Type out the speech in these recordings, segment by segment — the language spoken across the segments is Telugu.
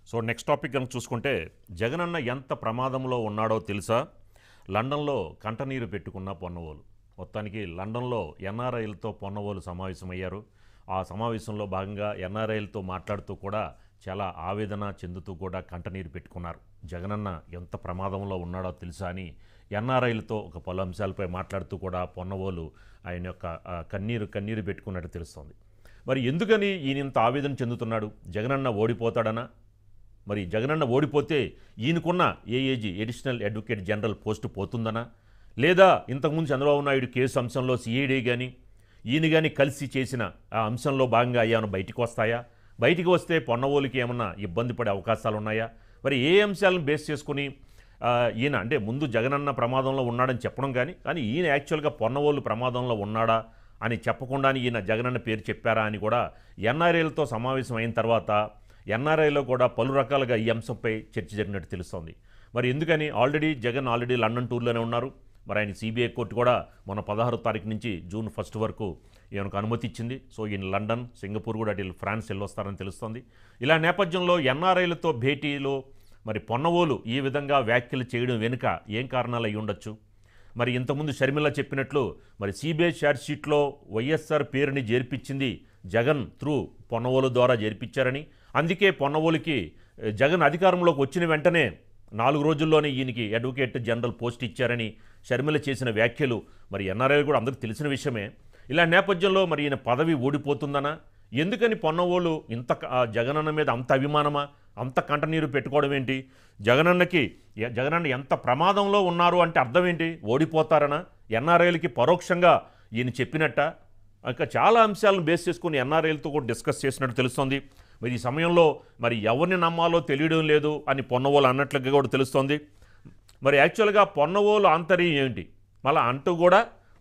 సో నెక్స్ట్ టాపిక్ కనుక చూసుకుంటే జగనన్న ఎంత ప్రమాదంలో ఉన్నాడో తెలుసా లండన్లో కంటనీరు పెట్టుకున్న పొన్నవోలు మొత్తానికి లండన్లో ఎన్ఆర్ఐలతో పొన్నవోలు సమావేశమయ్యారు ఆ సమావేశంలో భాగంగా ఎన్ఆర్ఐలతో మాట్లాడుతూ కూడా చాలా ఆవేదన చెందుతూ కూడా కంటనీరు పెట్టుకున్నారు జగనన్న ఎంత ప్రమాదంలో ఉన్నాడో తెలుసా అని ఎన్ఆర్ఐలతో ఒక పలు అంశాలపై మాట్లాడుతూ కూడా పొన్నవోలు ఆయన యొక్క ఆ, కన్నీరు కన్నీరు పెట్టుకున్నట్టు తెలుస్తోంది మరి ఎందుకని ఈయన ఇంత ఆవేదన చెందుతున్నాడు జగనన్న ఓడిపోతాడనా మరి జగనన్న ఓడిపోతే ఈయనకున్న AAG additional advocate general post పోతుందనా లేదా ఇంతకుముందు చంద్రబాబు నాయుడు కేసు అంశంలో సిఐడి కానీ ఈయన కానీ కలిసి చేసిన ఆ అంశంలో భాగంగా అయ్యాను బయటికి వస్తాయా బయటికి వస్తే పొన్నవోలికి ఏమన్నా ఇబ్బంది పడే అవకాశాలు ఉన్నాయా మరి ఏ అంశాలను బేస్ చేసుకుని ఆ, ఈయన అంటే ముందు జగనన్న ప్రమాదంలో ఉన్నాడని చెప్పడం కానీ కానీ ఈయన యాక్చువల్గా పొన్నవోలు ప్రమాదంలో ఉన్నాడా అని చెప్పకుండానే ఈయన జగనన్న పేరు చెప్పారా అని కూడా ఎన్ఆర్ఐలతో సమావేశం అయిన తర్వాత ఎన్ఆర్ఐలో కూడా పలు రకాలుగా ఈ అంశంపై చర్చ జరిగినట్టు తెలుస్తోంది మరి ఎందుకని ఆల్రెడీ జగన్ ఆల్రెడీ లండన్ టూర్లోనే ఉన్నారు మరి ఆయన సిబిఐ కోర్టు కూడా మొన్న పదహారో తారీఖు నుంచి జూన్ ఫస్ట్ వరకు ఈయనకు అనుమతి ఇచ్చింది సో ఈయన లండన్ సింగపూర్ కూడా అటు ఫ్రాన్స్ వెళ్ళొస్తారని తెలుస్తోంది ఇలా నేపథ్యంలో ఎన్ఆర్ఐలతో భేటీలో మరి పొన్నవోలు ఈ విధంగా వ్యాఖ్యలు చేయడం వెనుక ఏం కారణాలు అయి ఉండొచ్చు మరి ఇంతకుముందు షర్మిల చెప్పినట్లు మరి సిబిఐ షీట్లో వైఎస్ఆర్ పేరుని చేర్పించింది జగన్ త్రూ పొన్నవోలు ద్వారా చేర్పించారని అందుకే పొన్నవోలుకి ఏ, జగన్ అధికారంలోకి వచ్చిన వెంటనే నాలుగు రోజుల్లోనే ఈయనకి అడ్వకేట్ జనరల్ పోస్ట్ ఇచ్చారని షర్మిల చేసిన వ్యాఖ్యలు మరి ఎన్ఆర్ఐ కూడా అందరికీ తెలిసిన విషయమే ఇలా నేపథ్యంలో మరి ఈయన పదవి ఓడిపోతుందనా ఎందుకని పొన్నవోలు ఇంత క- ఆ జగనన్న మీద అంత అభిమానమా అంత కంటనీరు పెట్టుకోవడం ఏంటి జగనన్నకి ఎ- జగనన్న ఎంత ప్రమాదంలో ఉన్నారు అంటే అర్థం ఏంటి ఓడిపోతారనా ఎన్ఆర్ఐలకి పరోక్షంగా ఈయన చెప్పినట్ట ఇంకా చాలా అంశాలను బేస్ చేసుకుని ఎన్ఆర్ఐలతో కూడా డిస్కస్ చేసినట్టు తెలుస్తోంది మరి ఈ సమయంలో మరి ఎవరిని నమ్మాలో తెలియడం లేదు అని పొన్నవోలు అన్నట్లుగా కూడా తెలుస్తోంది మరి యాక్చువల్గా పొన్నవోలు ఆంతర్యం ఏంటి మళ్ళీ అంటూ కూడా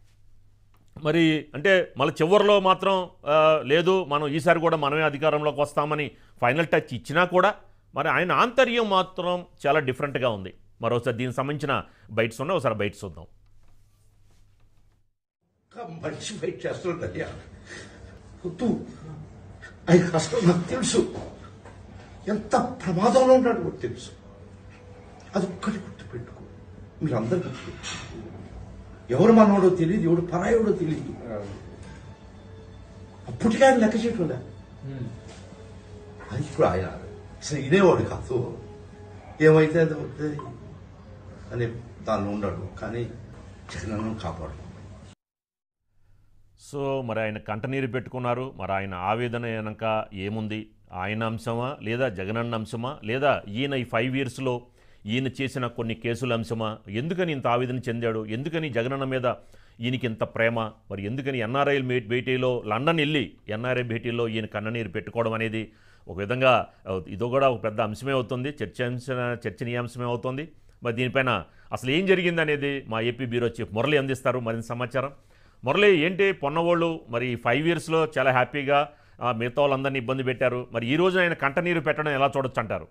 మరి అంటే మళ్ళీ చివరిలో మాత్రం ఆ, లేదు మనం ఈసారి కూడా మనమే అధికారంలోకి వస్తామని ఫైనల్ టచ్ ఇచ్చినా కూడా మరి ఆయన ఆంతర్యం మాత్రం చాలా డిఫరెంట్గా ఉంది మరోసారి దీనికి సంబంధించిన బైట్స్ ఉన్నాయి ఒకసారి బైట్స్ చూద్దాం ఇంకా మనిషి బయట చేస్తుందయ్యా వద్దు ఆయన కష్టం నాకు తెలుసు ఎంత ప్రమాదంలో ఉన్నాడు కూడా తెలుసు అది ఒక్కటి గుర్తుపెట్టుకో మీరు అందరు గుర్తుపెట్టుకో ఎవరు మనోడో తెలియదు ఎవడు పరాయోడో తెలియదు అప్పటికే ఆయన లెక్క చేయటంలే అది ఇప్పుడు ఆయన అసలు ఇదేవాడు కాదు ఏమైతే అది అవుతుంది అని దానిలో ఉన్నాడు కానీ జగనన్ను కాపాడు సో మరి ఆయన కంటనీరు పెట్టుకున్నారు మరి ఆయన ఆవేదన వెనక ఏముంది ఆయన అంశమా లేదా జగనన్న అంశమా లేదా ఈయన ఈ ఫైవ్ ఇయర్స్లో ఈయన చేసిన కొన్ని కేసుల అంశమా ఎందుకని ఇంత ఆవేదన చెందాడు ఎందుకని జగనన్న మీద ఈయనకి ఇంత ప్రేమ మరి ఎందుకని ఎన్ఆర్ఐ మే- భేటీలో లండన్ వెళ్ళి ఎన్ఆర్ఐ భేటీలో ఈయన కన్ననీరు పెట్టుకోవడం అనేది ఒక విధంగా ఆ, ఇదో కూడా ఒక పెద్ద అంశమే అవుతుంది చర్చాంశ చర్చనీయాంశమే అవుతుంది మరి దీనిపైన అసలు ఏం జరిగింది అనేది మా ఏపీ బ్యూరో చీఫ్ మురళి అందిస్తారు మరింత సమాచారం మురళి ఏంటి పొన్నవాళ్ళు మరి ఫైవ్ ఇయర్స్లో చాలా హ్యాపీగా ఆ, మిగతా వాళ్ళందరినీ ఇబ్బంది పెట్టారు మరి ఈ రోజు ఆయన కంటనీరు పెట్టడం ఎలా చూడొచ్చు అంటారు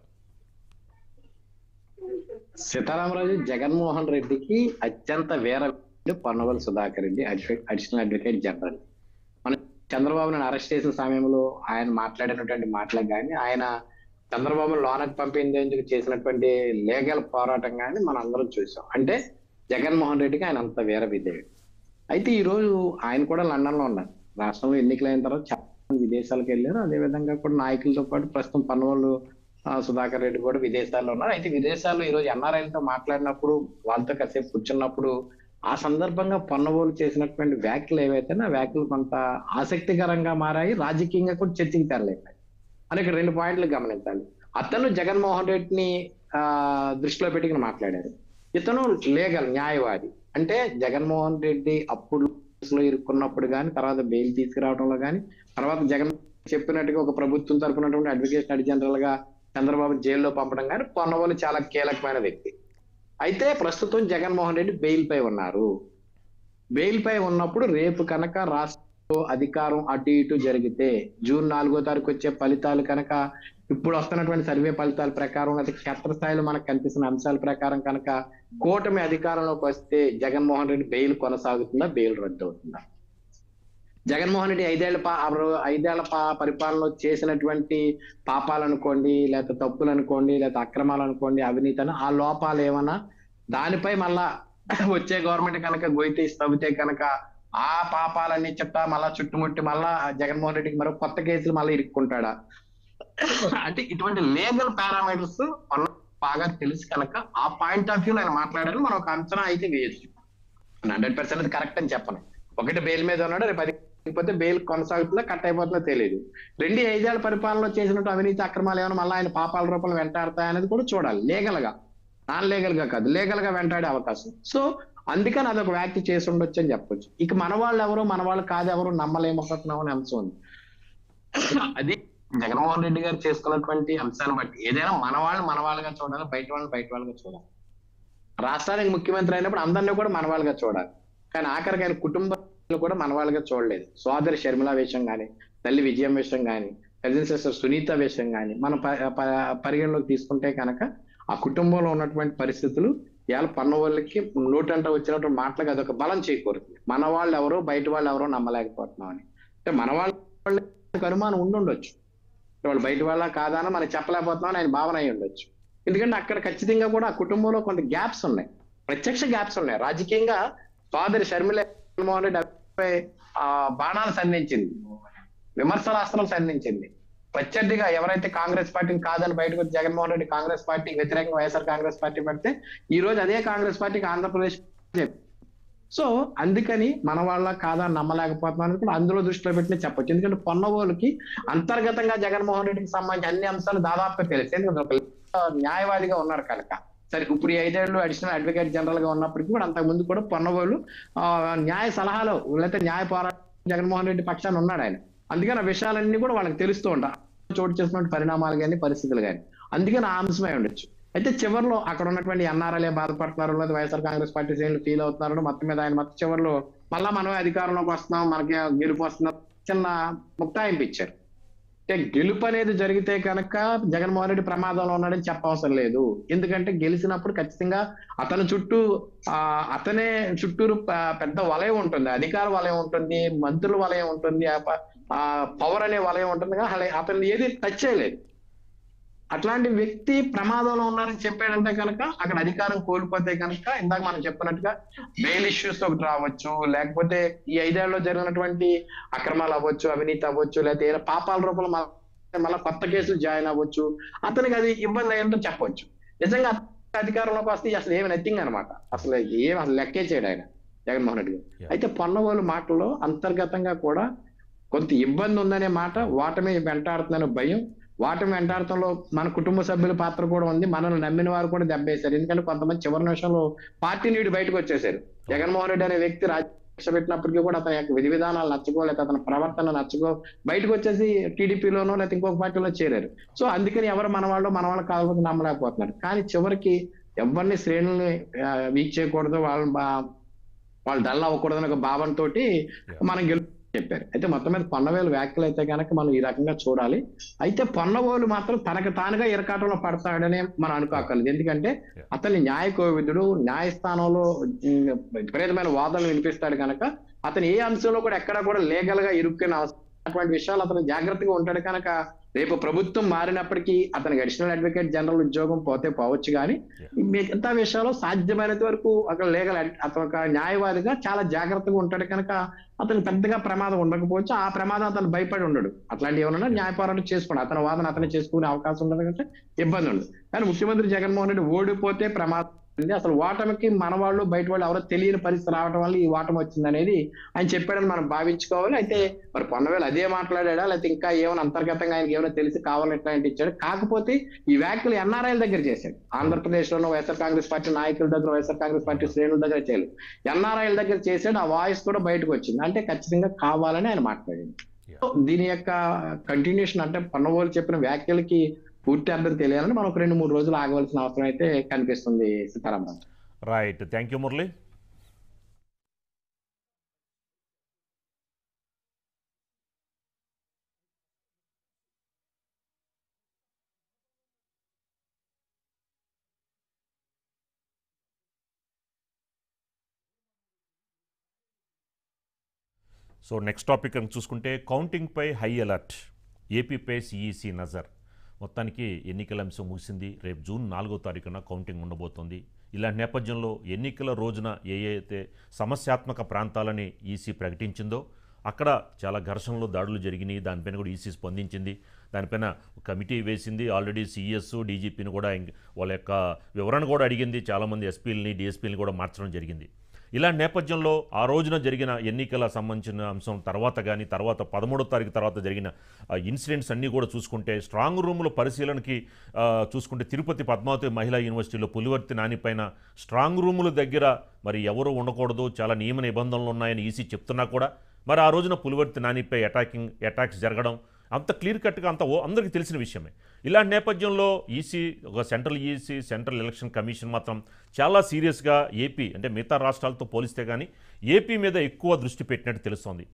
సీతారామరాజు జగన్మోహన్ రెడ్డికి అత్యంత వేర పొన్నవల్ సుధాకర్ రెడ్డి అడ్వ- అడిషనల్ అడ్వకేట్ జనరల్ మన చంద్రబాబు నాయుడు అరెస్ట్ చేసిన సమయంలో ఆయన మాట్లాడినటువంటి మాటలకు కానీ ఆయన చంద్రబాబు లోనకు పంపించేందుకు చేసినటువంటి లీగల్ పోరాటం కానీ మనం అందరం చూసాం అంటే జగన్మోహన్ రెడ్డికి ఆయన అంత వేర విధేయుడు అయితే ఈ రోజు ఆయన కూడా లండన్ లో ఉన్నారు రాష్ట్రంలో ఎన్నికలైన తర్వాత చాలా మంది విదేశాలకు వెళ్ళారు అదే విధంగా కూడా నాయకులతో పాటు ప్రస్తుతం పన్నవాళ్ళు ఆ, సుధాకర్ రెడ్డి కూడా విదేశాల్లో ఉన్నారు అయితే విదేశాల్లో ఈ రోజు ఎన్ఆర్ఐలతో మాట్లాడినప్పుడు వాళ్ళతో కాసేపు కూర్చున్నప్పుడు ఆ సందర్భంగా పొన్నవోలు చేసినటువంటి వ్యాఖ్యలు ఏవైతే ఆ వ్యాఖ్యలు కొంత ఆసక్తికరంగా మారాయి రాజకీయంగా కూడా చర్చకి తెరలేపాయి అని ఇక్కడ రెండు పాయింట్లు గమనించాలి అతను జగన్మోహన్ రెడ్డిని ఆ దృష్టిలో పెట్టుకుని మాట్లాడారు ఇతను లీగల్ న్యాయవాది అంటే జగన్మోహన్ రెడ్డి అప్పుడు కేసులో ఇరుక్కున్నప్పుడు కానీ తర్వాత బెయిల్ తీసుకురావడంలో కానీ తర్వాత జగన్ చెప్పినట్టుగా ఒక ప్రభుత్వం తరపునటువంటి అడ్వకేషన్ జనరల్ గా చంద్రబాబు జైల్లో పంపడం కానీ పొన్నవోలు చాలా కీలకమైన వ్యక్తి అయితే ప్రస్తుతం జగన్మోహన్ రెడ్డి బెయిల్ పై ఉన్నారు బెయిల్ పై ఉన్నప్పుడు రేపు కనుక రాష్ట్రంలో అధికారం అటు ఇటు జరిగితే జూన్ నాలుగో తారీఖు వచ్చే ఫలితాలు కనుక ఇప్పుడు వస్తున్నటువంటి సర్వే ఫలితాల ప్రకారం అది క్షేత్రస్థాయిలో మనకు కనిపిస్తున్న అంశాల ప్రకారం కనుక కూటమి అధికారంలోకి వస్తే జగన్మోహన్ రెడ్డి బెయిల్ కొనసాగుతుందా బెయిల్ రద్దు అవుతుందా జగన్మోహన్ రెడ్డి ఐదేళ్ల పా అప్పుడు ఐదేళ్ల పా పరిపాలనలో చేసినటువంటి పాపాలు అనుకోండి లేకపోతే తప్పులు అనుకోండి లేకపోతే అక్రమాలు అనుకోండి అవినీతి అని ఆ లోపాలు ఏమన్నా దానిపై మళ్ళా వచ్చే గవర్నమెంట్ కనుక గొయ్యి తవ్వితే కనుక ఆ పాపాలన్నీ చెప్తా మళ్ళా చుట్టుముట్టి మళ్ళా జగన్మోహన్ రెడ్డికి మరో కొత్త కేసులు మళ్ళీ ఇరుక్కుంటాడా అంటే ఇటువంటి లీగల్ పారామీటర్స్ మన బాగా తెలుసు కనుక ఆ పాయింట్ ఆఫ్ వ్యూ ఆయన మాట్లాడారు మనం ఒక అంచనా అయితే వేయచ్చు హండ్రెడ్ పర్సెంట్ కరెక్ట్ అని చెప్పను ఒకటి బెయిల్ మీద ఉన్నాడు రేపు అది లేకపోతే బెయిల్ కొనసాగుతుందో కట్ అయిపోతుందో తెలియదు రెండు ఐదేళ్ల పరిపాలనలో చేసినట్టు అవినీతి అక్రమాలు ఏమైనా మళ్ళీ ఆయన పాపాల రూపంలో వెంటాడతాయనేది కూడా చూడాలి లీగల్ గా నాన్ లీగల్ గా కాదు లీగల్ గా వెంటాడే అవకాశం సో అందుకని అదొక వ్యాఖ్య చేసి ఉండొచ్చు అని చెప్పొచ్చు ఇక మన వాళ్ళు ఎవరు మన వాళ్ళు కాదు ఎవరు నమ్మలేకపోతున్నాం అనే అంశం ఉంది అది జగన్మోహన్ రెడ్డి గారు చేసుకున్నటువంటి అంశాన్ని బట్టి ఏదైనా మన వాళ్ళు మన వాళ్ళుగా చూడాలి బయట వాళ్ళని బయట వాళ్ళుగా చూడాలి రాష్ట్రానికి ముఖ్యమంత్రి అయినప్పుడు అందరినీ కూడా మన వాళ్ళుగా చూడాలి కానీ ఆఖరికి ఆయన కుటుంబాలు కూడా మన వాళ్ళుగా చూడలేదు సోదరి షర్మిల విషయం కానీ తల్లి విజయం విషయం కానీ కజిన్ సిస్టర్ సునీత విషయం కానీ మనం ప- ప- పరిగణలోకి తీసుకుంటే కనుక ఆ కుటుంబంలో ఉన్నటువంటి పరిస్థితులు ఇవాళ పన్న వాళ్ళకి నోటంట వచ్చినటువంటి మాటలకు అదొక బలం చేకూరుతుంది మన వాళ్ళు ఎవరో బయట వాళ్ళు ఎవరో నమ్మలేకపోతున్నాం అని అంటే మన వాళ్ళకి అనుమానం ఉండుండొచ్చు వాళ్ళు బయట వాళ్ళ కాదా అని మనం చెప్పలేకపోతున్నాం అని ఆయన భావన అయి ఉండొచ్చు ఎందుకంటే అక్కడ ఖచ్చితంగా కూడా ఆ కుటుంబంలో కొంత గ్యాప్స్ ఉన్నాయి ప్రత్యక్ష గ్యాప్స్ ఉన్నాయి రాజకీయంగా సోదరి షర్మిల జగన్మోహన్ రెడ్డి పై ఆ బాణాలు సంధించింది విమర్శలాస్త్రాలు సంధించింది ప్రత్యర్థిగా ఎవరైతే కాంగ్రెస్ పార్టీని కాదని బయటకు వచ్చి జగన్మోహన్ రెడ్డి కాంగ్రెస్ పార్టీకి వ్యతిరేకంగా వైఎస్ఆర్ కాంగ్రెస్ పార్టీ పెడితే ఈ రోజు అదే కాంగ్రెస్ పార్టీకి ఆంధ్రప్రదేశ్ సో అందుకని మన వాళ్ళ కాదా అని నమ్మలేకపోతున్నాను కూడా అందులో దృష్టిలో పెట్టిన చెప్పొచ్చు ఎందుకంటే పొన్నవోలుకి అంతర్గతంగా జగన్మోహన్ రెడ్డికి సంబంధించి అన్ని అంశాలు దాదాపుగా తెలుసు ఎందుకంటే ఒక న్యాయవాదిగా ఉన్నారు కనుక సరే ఇప్పుడు ఈ ఐదేళ్లు అడిషనల్ అడ్వకేట్ జనరల్ గా ఉన్నప్పటికీ కూడా అంతకు ముందు కూడా పొన్నవోలు ఆ, న్యాయ సలహాలు లేకపోతే న్యాయ పోరాటం జగన్మోహన్ రెడ్డి పక్షాన ఉన్నాడు ఆయన అందుకని ఆ విషయాలన్నీ కూడా వాళ్ళకి తెలుస్తూ ఉంటాయి చోటు చేసినటువంటి పరిణామాలు కానీ పరిస్థితులు కానీ అందుకని ఆ అంశమై ఉండొచ్చు అయితే చివరిలో అక్కడ ఉన్నటువంటి ఎన్ఆర్ఎల్ఏ బాధపడుతున్నారు లేదా వైఎస్ఆర్ కాంగ్రెస్ పార్టీ శ్రేణులు ఫీల్ అవుతున్నారు మొత్తం మీద ఆయన మొత్తం చివరిలో మళ్ళా మనం అధికారంలోకి వస్తున్నాం మనకి గెలుపు వస్తున్నాం చిన్న ముక్తాయింపు ఇచ్చారు అంటే గెలుపు అనేది జరిగితే కనుక జగన్మోహన్ రెడ్డి ప్రమాదంలో ఉన్నాడని చెప్పవసరం లేదు ఎందుకంటే గెలిచినప్పుడు ఖచ్చితంగా అతని చుట్టూ ఆ అతనే చుట్టూరు ప- పెద్ద వలయం ఉంటుంది అధికార వలయం ఉంటుంది మంత్రుల వలయం ఉంటుంది ఆ ప- ఆ పవర్ అనే వలయం ఉంటుంది కానీ అలా అతను ఏది టచ్ చేయలేదు అట్లాంటి వ్యక్తి ప్రమాదంలో ఉన్నారని చెప్పాడంటే కనుక అక్కడ అధికారం కోల్పోతే కనుక ఇందాక మనం చెప్పినట్టుగా బెయిల్ ఇష్యూస్ ఒకటి రావచ్చు లేకపోతే ఈ ఐదేళ్లలో జరిగినటువంటి అక్రమాలు అవ్వచ్చు అవినీతి అవ్వచ్చు లేకపోతే ఏదైనా పాపాల రూపంలో మళ్ళా- మళ్ళా కొత్త కేసులు జాయిన్ అవ్వచ్చు అతనికి అది ఇబ్బంది అయ్యిందో చెప్పొచ్చు నిజంగా అధికారంలోకి వస్తే అసలు ఏమి నథింగ్ అనమాట అసలు ఏం అసలు లెక్కే చేయడు ఆయన జగన్మోహన్ రెడ్డి గారు Yeah. అయితే పొన్నవోలు మాటల్లో అంతర్గతంగా కూడా కొంత ఇబ్బంది ఉందనే మాట వాటమి వెంటాడుతుందనే భయం వాటమి వెంటాడటంలో మన కుటుంబ సభ్యుల పాత్ర కూడా ఉంది మనల్ని నమ్మిన వారు కూడా దెబ్బేశారు ఎందుకంటే కొంతమంది చివరి నిమిషంలో పార్టీ నీడి బయటకు వచ్చేసారు జగన్మోహన్ రెడ్డి అనే వ్యక్తి రాజ్యసభ పెట్టినప్పటికీ కూడా అతని యొక్క విధి విధానాలు నచ్చుకో లేకపోతే అతని ప్రవర్తన నచ్చుకో బయటకు వచ్చేసి టీడీపీలోనో లేకపోతే ఇంకొక పార్టీలో చేరారు సో అందుకని ఎవరు మన వాళ్ళు మన వాళ్ళు కాకపోతే నమ్మలేకపోతున్నారు కానీ చివరికి ఎవరిని శ్రేణుల్ని వీక్ చేయకూడదు వాళ్ళ బా- వాళ్ళు డల్ అవ్వకూడదు ఒక భావంతో మనం గెలు చెప్పారు అయితే మొత్తం మీద పొన్నవేలు వ్యాఖ్యలు అయితే కనుక మనం ఈ రకంగా చూడాలి అయితే పొన్నవేలు మాత్రం తనకు తానుగా ఇరకాటంలో పడతాడనే మనం అనుకోకర్లేదు ఎందుకంటే Yeah. అతన్ని న్యాయ కోవిదుడు న్యాయస్థానంలో ఉమ్, విపరీతమైన వాదనలు వినిపిస్తాడు కనుక అతను ఏ అంశంలో కూడా ఎక్కడా కూడా లీగల్ గా ఇరుక్కునే అవసరం అటువంటి విషయాలు అతను జాగ్రత్తగా ఉంటాడు కనుక రేపు ప్రభుత్వం మారినప్పటికీ అతనికి అడిషనల్ అడ్వకేట్ జనరల్ ఉద్యోగం పోతే పోవచ్చు కానీ మిగతా విషయాల్లో సాధ్యమైనంత వరకు అక్కడ లీగల్ అతను ఒక న్యాయవాదిగా చాలా జాగ్రత్తగా ఉంటాడు కనుక అతను పెద్దగా ప్రమాదం ఉండకపోవచ్చు ఆ ప్రమాదం అతను భయపడి ఉండడు అట్లాంటి ఏమన్నా న్యాయ పోరాటం చేసుకోండి అతని వాదన అతను చేసుకునే అవకాశం ఉండదు కంటే ఇబ్బంది ఉండదు కానీ ముఖ్యమంత్రి జగన్మోహన్ రెడ్డి ఓడిపోతే ప్రమాదం ఉంది. అసలు ఓటమికి మన వాళ్ళు బయట వాళ్ళు ఎవరో తెలియని పరిస్థితి రావడం వల్ల ఈ ఓటమి వచ్చింది అనేది ఆయన చెప్పాడని మనం భావించుకోవాలి అయితే మరి పొన్నవేలు అదే మాట్లాడా లేకపోతే ఇంకా ఏమైనా అంతర్గతంగా ఆయనకి ఏమైనా తెలిసి కావాలని ఎట్లాంటి ఇచ్చాడు కాకపోతే ఈ వ్యాఖ్యలు ఎన్ఆర్ఐల దగ్గర చేశాడు ఆంధ్రప్రదేశ్ లోనూ వైఎస్ఆర్ కాంగ్రెస్ పార్టీ నాయకుల దగ్గర వైఎస్ఆర్ కాంగ్రెస్ పార్టీ శ్రేణుల దగ్గర చేయలేదు ఎన్ఆర్ఐల దగ్గర చేశాడు ఆ వాయిస్ కూడా బయటకు వచ్చింది అంటే ఖచ్చితంగా కావాలని ఆయన మాట్లాడింది Yeah. సో దీని యొక్క కంటిన్యూషన్ అంటే పన్నవోలు చెప్పిన వ్యాఖ్యలకి పూర్తి అర్థం తెలియాలని మనం ఒక రెండు మూడు రోజులు ఆగవలసిన అవసరం అయితే కనిపిస్తుంది Sitaramarao right thank you Murali so next topic కనుక చూసుకుంటే కౌంటింగ్పై హై అలర్ట్ ఏపీపై సిఈసి నజర్ మొత్తానికి ఎన్నికల అంశం ముగిసింది రేపు జూన్ నాలుగో తారీఖున కౌంటింగ్ ఉండబోతోంది ఇలాంటి నేపథ్యంలో ఎన్నికల రోజున ఏ అయితే సమస్యాత్మక ప్రాంతాలని ఈసీ ప్రకటించిందో అక్కడ చాలా ఘర్షణలు దాడులు జరిగినాయి దానిపైన కూడా ఈసీ స్పందించింది దానిపైన ఒక కమిటీ వేసింది ఆల్రెడీ సిఎస్ డీజీపీని కూడా ఇంక- వాళ్ళ యొక్క వివరణ కూడా అడిగింది చాలామంది ఎస్పీలని డిఎస్పీలని కూడా మార్చడం జరిగింది ఇలాంటి నేపథ్యంలో ఆ రోజున జరిగిన ఎన్నికల సంబంధించిన అంశం తర్వాత కానీ తర్వాత పదమూడో తారీఖు తర్వాత జరిగిన ఆ, ఇన్సిడెంట్స్ అన్నీ కూడా చూసుకుంటే స్ట్రాంగ్ రూముల పరిశీలనకి ఆ, చూసుకుంటే తిరుపతి పద్మావతి మహిళా యూనివర్సిటీలో పులివర్తి నానిపైన స్ట్రాంగ్ రూముల దగ్గర మరి ఎవరు ఉండకూడదు చాలా నియమ నిబంధనలు ఉన్నాయని ఈసీ చెప్తున్నా కూడా మరి ఆ రోజున పులివర్తి నానిపై అటాకింగ్ అటాక్స్ జరగడం అంత క్లియర్ కట్గా అంత ఓ అందరికీ తెలిసిన విషయమే ఇలాంటి నేపథ్యంలో ఈసీ ఒక central EC central election commission మాత్రం చాలా సీరియస్గా ఏపీ అంటే మిగతా రాష్ట్రాలతో పోలిస్తే కానీ ఏపీ మీద ఎక్కువ దృష్టి పెట్టినట్టు తెలుస్తోంది